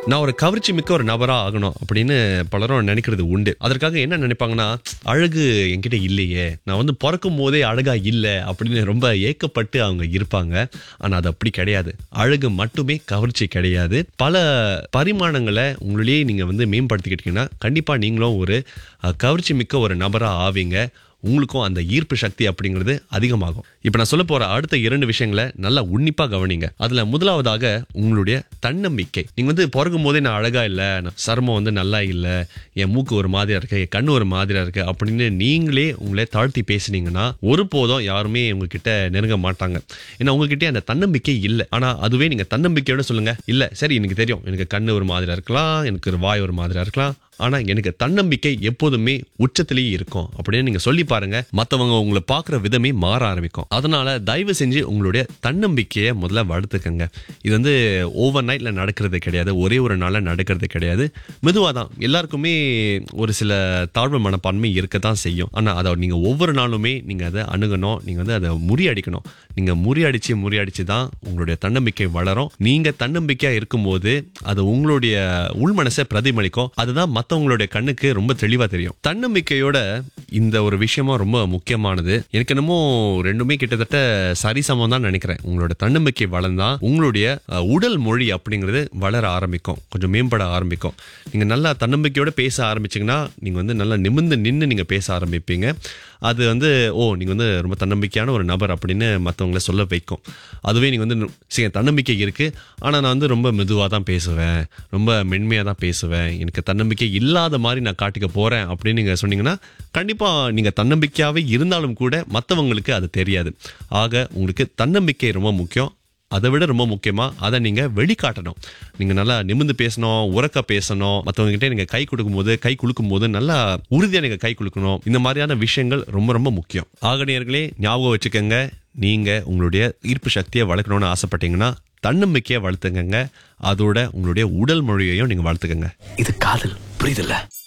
நான் ஒரு கவர்ச்சி மிக்க ஒரு நபரா ஆகணும் அப்படின்னு பலரும் நினைக்கிறது உண்டு அதற்காக என்ன நினைப்பாங்கன்னா அழகு என்கிட்ட இல்லையே நான் வந்து பிறக்கும் போதே அழகா இல்லை அப்படின்னு ரொம்ப ஏக்கப்பட்டு அவங்க இருப்பாங்க ஆனா அது அப்படி கிடையாது அழகு மட்டுமே கவர்ச்சி கிடையாது பல பரிமாணங்களை உங்களிலேயே நீங்க வந்து மேம்படுத்திக்கிட்டீங்கன்னா கண்டிப்பா நீங்களும் ஒரு அஹ், கவர்ச்சி மிக்க ஒரு நபரா ஆவீங்க உங்களுக்கும் அந்த ஈர்ப்பு சக்தி அப்படிங்கிறது அதிகமாகும் இப்போ நான் சொல்ல போற அடுத்த இரண்டு விஷயங்களை நல்லா உன்னிப்பா கவனிங்க அதுல முதலாவதாக உங்களுடைய தன்னம்பிக்கை நீங்க வந்து பிறக்கும் போதே நான் அழகா இல்ல நான் சர்மம் வந்து நல்லா இல்ல என் மூக்கு ஒரு மாதிரியா இருக்கு என் கண்ணு ஒரு மாதிரியா இருக்கு அப்படின்னு நீங்களே உங்களே தாழ்த்தி பேசுனீங்கன்னா ஒருபோதும் யாருமே உங்ககிட்ட நெருங்க மாட்டாங்க ஏன்னா உங்ககிட்ட அந்த தன்னம்பிக்கை இல்லை ஆனா அதுவே நீங்க தன்னம்பிக்கையோட சொல்லுங்க இல்ல சரி எனக்கு தெரியும் எனக்கு கண்ணு ஒரு மாதிரியா இருக்கலாம் எனக்கு ஒரு வாய் ஒரு மாதிரியா இருக்கலாம் ஆனா எனக்கு தன்னம்பிக்கை எப்போதுமே உச்சத்திலேயே இருக்கும் அப்படின்னு நீங்க சொல்லி பாருங்க மத்தவங்க உங்களை பார்க்குற விதமே மாற ஆரம்பிக்கும் அதனால தயவு செஞ்சு உங்களுடைய தன்னம்பிக்கையை முதல்ல வளர்த்துக்கங்க இது வந்து ஓவர் நைட்ல நடக்கிறது கிடையாது ஒரே ஒரு நாள்ல நடக்கிறது கிடையாது மெதுவாக தான் எல்லாருக்குமே ஒரு சில தாழ்வு மனப்பான்மை இருக்க தான் செய்யும் ஆனா அதை நீங்க ஒவ்வொரு நாளுமே நீங்க அதை அணுகணும் நீங்க வந்து அதை முறியடிக்கணும் நீங்க முறியடிச்சு முறியடிச்சு தான் உங்களுடைய தன்னம்பிக்கை வளரும் நீங்க தன்னம்பிக்கையா இருக்கும்போது அது உங்களுடைய உள் மனசை பிரதிபலிக்கும் அதுதான் மத்தவங்களுடைய கண்ணுக்கு ரொம்ப தெளிவா தெரியும் தன்னம்பிக்கையோட இந்த ஒரு விஷயமா ரொம்ப முக்கியமானது எனக்கு என்னமோ ரெண்டுமே கிட்டத்தட்ட சரிசமம் தான் நினைக்கிறேன் உங்களோட தன்னம்பிக்கை வளர்ந்தா உங்களுடைய அஹ், உடல் மொழி அப்படிங்கிறது வளர ஆரம்பிக்கும் கொஞ்சம் மேம்பட ஆரம்பிக்கும் நீங்க நல்லா தன்னம்பிக்கையோட பேச ஆரம்பிச்சீங்கன்னா நீங்க வந்து நல்லா நிமிர்ந்து நின்று நீங்க பேச ஆரம்பிப்பீங்க அது வந்து ஓ நீங்க வந்து ரொம்ப தன்னம்பிக்கையான ஒரு நபர் அப்படின்னு மற்றவங்கள சொல்ல வைக்கும் அதுவே நீங்க வந்து சரி தன்னம்பிக்கை இருக்கு ஆனா நான் வந்து ரொம்ப மெதுவாக தான் பேசுவேன் ரொம்ப மென்மையாக தான் பேசுவேன் எனக்கு தன்னம்பிக்கை இல்லாத மாதிரி நான் காட்டிக்க போறேன் அப்படின்னு நீங்க சொன்னீங்கன்னா கண்டிப்பா நீங்க தன்னம்பிக்கையாவே இருந்தாலும் கூட மற்றவங்களுக்கு அது தெரியாது ஆக உங்களுக்கு தன்னம்பிக்கை ரொம்ப முக்கியம் அதை விட ரொம்ப முக்கியமா அதை நீங்க வெளிக்காட்டணும் நீங்க நல்லா நிமிர்ந்து பேசணும் உறக்க பேசணும் மற்றவங்க கிட்ட நீங்க கை கொடுக்கும்போது கை குலுக்கும் போது நல்லா உறுதியா நீங்க கை குலுக்கணும் இந்த மாதிரியான விஷயங்கள் ரொம்ப ரொம்ப முக்கியம் ஆகணியர்களே ஞாபகம் வச்சுக்கோங்க நீங்க உங்களுடைய ஈர்ப்பு சக்தியை வளர்க்கணும்னு ஆசைப்பட்டீங்கன்னா தன்னம்பிக்கையை வளர்த்துக்கங்க அதோட உங்களுடைய உடல் மொழியையும் நீங்க வளர்த்துக்கங்க இது காதல் புரியுதுல்ல